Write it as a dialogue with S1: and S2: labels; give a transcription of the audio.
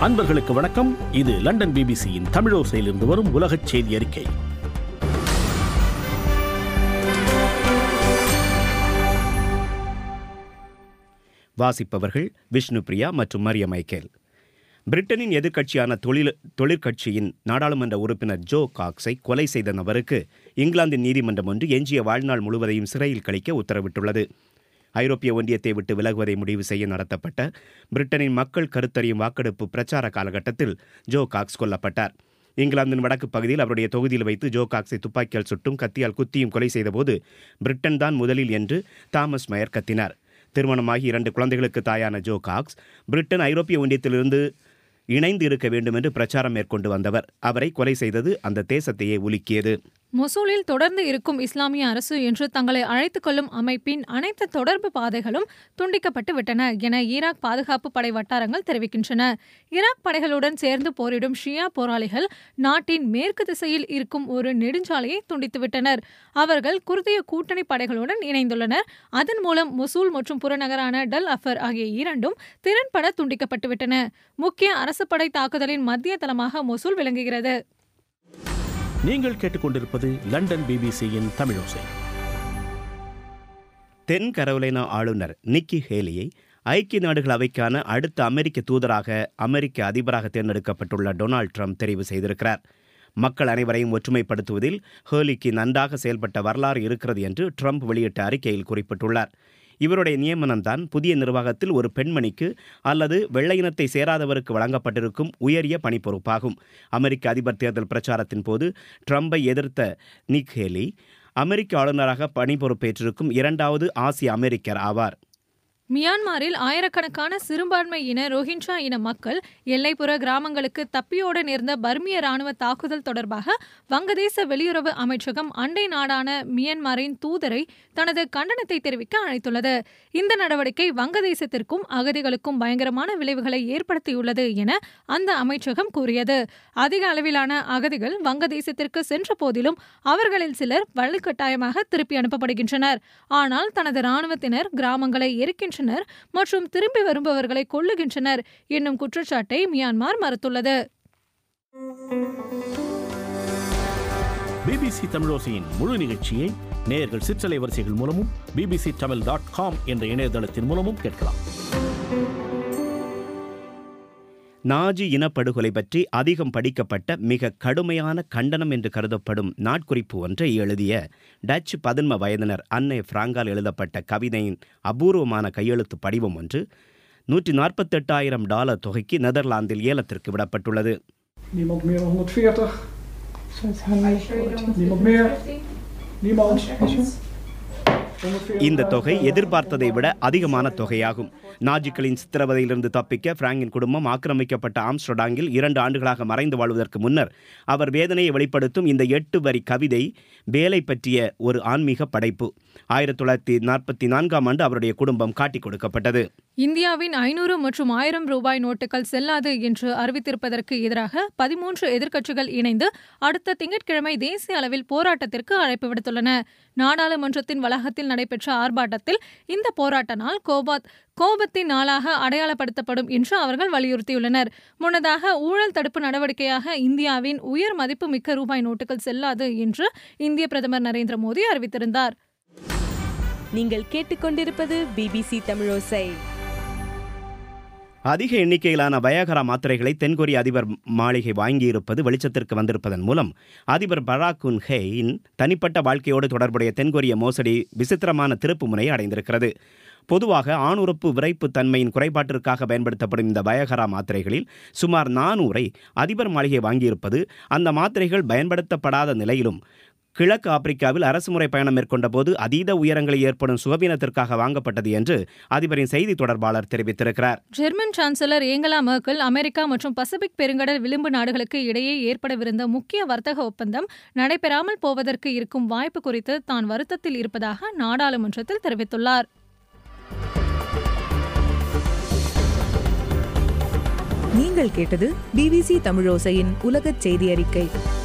S1: அன்பர்களுக்கு வணக்கம் இது லண்டன் பிபிசியின் தமிழோசையிலிருந்து வரும் உலகச் செய்தி அறிக்கை
S2: வாசிப்பவர்கள் விஷ்ணு பிரியா மற்றும் மரிய மைக்கேல் பிரிட்டனின் எதிர்க்கட்சியான தொழில் தொழிற்கட்சியின் நாடாளுமன்ற உறுப்பினர் ஜோ காக்ஸை கொலை செய்த நபருக்கு இங்கிலாந்தின் நீதிமன்றம் ஒன்று எஞ்சிய வாழ்நாள் முழுவதையும் சிறையில் கழிக்க உத்தரவிட்டுள்ளது ஐரோப்பிய ஒன்றியத்தை விட்டு விலகுவதை முடிவு செய்ய நடத்தப்பட்ட பிரிட்டனின் மக்கள் கருத்தறியும் வாக்கெடுப்பு பிரச்சார காலகட்டத்தில் ஜோ காக்ஸ் கொல்லப்பட்டார் இங்கிலாந்தின் வடக்கு பகுதியில் அவருடைய தொகுதியில் வைத்து ஜோ காக்ஸை துப்பாக்கியால் சுட்டும் கத்தியால் குத்தியும் கொலை செய்தபோது பிரிட்டன் தான் முதலில் என்று தாமஸ் மயர் கத்தினார் திருமணமாகி இரண்டு குழந்தைகளுக்கு தாயான ஜோ காக்ஸ் பிரிட்டன் ஐரோப்பிய ஒன்றியத்திலிருந்து இணைந்து இருக்க வேண்டும் என்று பிரச்சாரம் மேற்கொண்டு வந்தவர் அவரை கொலை செய்தது அந்த தேசத்தையே உலுக்கியது
S3: மொசூலில் தொடர்ந்து இருக்கும் இஸ்லாமிய அரசு என்று தங்களை அழைத்துக் கொள்ளும் அமைப்பின் அனைத்து தொடர்பு பாதைகளும் துண்டிக்கப்பட்டு விட்டன என ஈராக் பாதுகாப்பு படை வட்டாரங்கள் தெரிவிக்கின்றன ஈராக் படைகளுடன் சேர்ந்து போரிடும் ஷியா போராளிகள் நாட்டின் மேற்கு திசையில் இருக்கும் ஒரு நெடுஞ்சாலையை துண்டித்துவிட்டனர் அவர்கள் குர்திய கூட்டணி படைகளுடன் இணைந்துள்ளனர் அதன் மூலம் மொசூல் மற்றும் புறநகரான டல் அஃபர் ஆகிய இரண்டும் திறன்பட துண்டிக்கப்பட்டுவிட்டன முக்கிய அரசு படை தாக்குதலின் மத்திய தளமாக மொசூல் விளங்குகிறது
S1: நீங்கள் கேட்டுக்கொண்டிருப்பது லண்டன் பிபிசியின் தமிழோசை
S2: தென் கரோலினா ஆளுநர் நிக்கி ஹேலியை ஐக்கிய நாடுகள் அவைக்கான அடுத்த அமெரிக்க தூதராக அமெரிக்க அதிபராக தேர்ந்தெடுக்கப்பட்டுள்ள டொனால்ட் ட்ரம்ப் தெரிவு செய்திருக்கிறார் மக்கள் அனைவரையும் ஒற்றுமைப்படுத்துவதில் ஹேலிக்கு நன்றாக செயல்பட்ட வரலாறு இருக்கிறது என்று ட்ரம்ப் வெளியிட்ட அறிக்கையில் குறிப்பிட்டுள்ளார் இவருடைய நியமனம்தான் புதிய நிர்வாகத்தில் ஒரு பெண்மணிக்கு அல்லது வெள்ளை இனத்தை சேராதவருக்கு வழங்கப்பட்டிருக்கும் உயரிய பணி பொறுப்பாகும் அமெரிக்க அதிபர் தேர்தல் பிரச்சாரத்தின் போது ட்ரம்பை எதிர்த்த நிக் ஹேலி அமெரிக்க ஆளுநராக பணி பொறுப்பேற்றிருக்கும் இரண்டாவது ஆசிய அமெரிக்கர் ஆவார்
S3: மியான்மரில் ஆயிரக்கணக்கான சிறுபான்மை இன ரோஹிஞ்சா இன மக்கள் எல்லைப்புற கிராமங்களுக்கு தப்பியோட நேர்ந்த பர்மிய ராணுவ தாக்குதல் தொடர்பாக வங்கதேச வெளியுறவு அமைச்சகம் அண்டை நாடான மியான்மரின் தூதரை தனது கண்டனத்தை தெரிவிக்க அழைத்துள்ளது இந்த நடவடிக்கை வங்கதேசத்திற்கும் அகதிகளுக்கும் பயங்கரமான விளைவுகளை ஏற்படுத்தியுள்ளது என அந்த அமைச்சகம் கூறியது அதிக அளவிலான அகதிகள் வங்கதேசத்திற்கு சென்ற போதிலும் அவர்களில் சிலர் வலுக்கட்டாயமாக திருப்பி அனுப்பப்படுகின்றனர் ஆனால் தனது ராணுவத்தினர் கிராமங்களை எரிக்கின்றனர் மற்றும் திரும்பி வருபவர்களை கொல்லுகின்றனர் என்னும் குற்றச்சாட்டை மியான்மர் மறுத்துள்ளது
S1: பிபிசி தமிழோசையின் முழு நிகழ்ச்சியை நேயர்கள் சிற்றலை வரிசைகள் மூலமும் பிபிசி தமிழ் டாட் காம் என்ற இணையதளத்தின் மூலமும் கேட்கலாம்
S2: நாஜி இனப்படுகொலை பற்றி அதிகம் படிக்கப்பட்ட மிக கடுமையான கண்டனம் என்று கருதப்படும் நாட்குறிப்பு ஒன்றை எழுதிய டச் பதின்ம வயதினர் அன்னை பிராங்கால் எழுதப்பட்ட கவிதையின் அபூர்வமான கையெழுத்து படிவம் ஒன்று நூற்றி நாற்பத்தெட்டாயிரம் டாலர் தொகைக்கு நெதர்லாந்தில் ஏலத்திற்கு விடப்பட்டுள்ளது
S4: Niemand meer dan 140? Niemand meer? Niemand? 140
S2: இந்த தொகை எதிர்பார்த்ததை விட அதிகமான தொகையாகும் நாஜிக்களின் சித்திரவதையிலிருந்து தப்பிக்க பிராங்கின் குடும்பம் ஆக்கிரமிக்கப்பட்ட ஆம்ஸ்டர்டாங்கில் இரண்டு ஆண்டுகளாக மறைந்து வாழ்வதற்கு முன்னர் அவர் வேதனையை வெளிப்படுத்தும் இந்த எட்டு வரி கவிதை வேலை பற்றிய ஒரு ஆன்மீக படைப்பு ஆயிரத்தி தொள்ளாயிரத்தி நாற்பத்தி நான்காம் ஆண்டு அவருடைய குடும்பம் காட்டிக் கொடுக்கப்பட்டது
S3: இந்தியாவின் ஐநூறு மற்றும் ஆயிரம் ரூபாய் நோட்டுகள் செல்லாது என்று அறிவித்திருப்பதற்கு எதிராக பதிமூன்று எதிர்க்கட்சிகள் இணைந்து அடுத்த திங்கட்கிழமை தேசிய அளவில் போராட்டத்திற்கு அழைப்பு விடுத்துள்ளன நாடாளுமன்றத்தின் வளாகத்தில் நடைபெற்ற ஆர்ப்பாட்டத்தில் இந்த போராட்ட நாள் கோபாத் கோபத்தின் நாளாக அடையாளப்படுத்தப்படும் என்று அவர்கள் வலியுறுத்தியுள்ளனர் முன்னதாக ஊழல் தடுப்பு நடவடிக்கையாக இந்தியாவின் உயர் மதிப்பு மிக்க ரூபாய் நோட்டுகள் செல்லாது என்று இந்திய பிரதமர் நரேந்திர மோடி அறிவித்திருந்தார்
S5: நீங்கள் கேட்டுக்கொண்டிருப்பது பிபிசி தமிழோசை
S2: அதிக எண்ணிக்கையிலான வயாகரா மாத்திரைகளை தென்கொரிய அதிபர் மாளிகை வாங்கியிருப்பது வெளிச்சத்திற்கு வந்திருப்பதன் மூலம் அதிபர் பராக் ஹேயின் தனிப்பட்ட வாழ்க்கையோடு தொடர்புடைய தென்கொரிய மோசடி விசித்திரமான திருப்பு முனையை அடைந்திருக்கிறது பொதுவாக ஆணுறுப்பு விரைப்பு தன்மையின் குறைபாட்டிற்காக பயன்படுத்தப்படும் இந்த வயகரா மாத்திரைகளில் சுமார் நானூறை அதிபர் மாளிகை வாங்கியிருப்பது அந்த மாத்திரைகள் பயன்படுத்தப்படாத நிலையிலும் கிழக்கு ஆப்பிரிக்காவில் அரசுமுறை பயணம் மேற்கொண்ட போது அதீத உயரங்களில் ஏற்படும் சுகவீனத்திற்காக வாங்கப்பட்டது என்று அதிபரின் செய்தி தொடர்பாளர் தெரிவித்திருக்கிறார்
S3: German chancellor Angela Merkel America மற்றும் பசிபிக் பெருங்கடல் விளிம்பு நாடுகளுக்கு இடையே ஏற்படவிருந்த முக்கிய வர்த்தக ஒப்பந்தம் நடைபெறாமல் போவதற்கு இருக்கும் வாய்ப்பு குறித்து தான் வருத்தத்தில் இருப்பதாக நாடாளுமன்றத்தில் தெரிவித்துள்ளார்
S5: நீங்கள் கேட்டது பிபிசி தமிழோசையின் உலகச் செய்தி அறிக்கை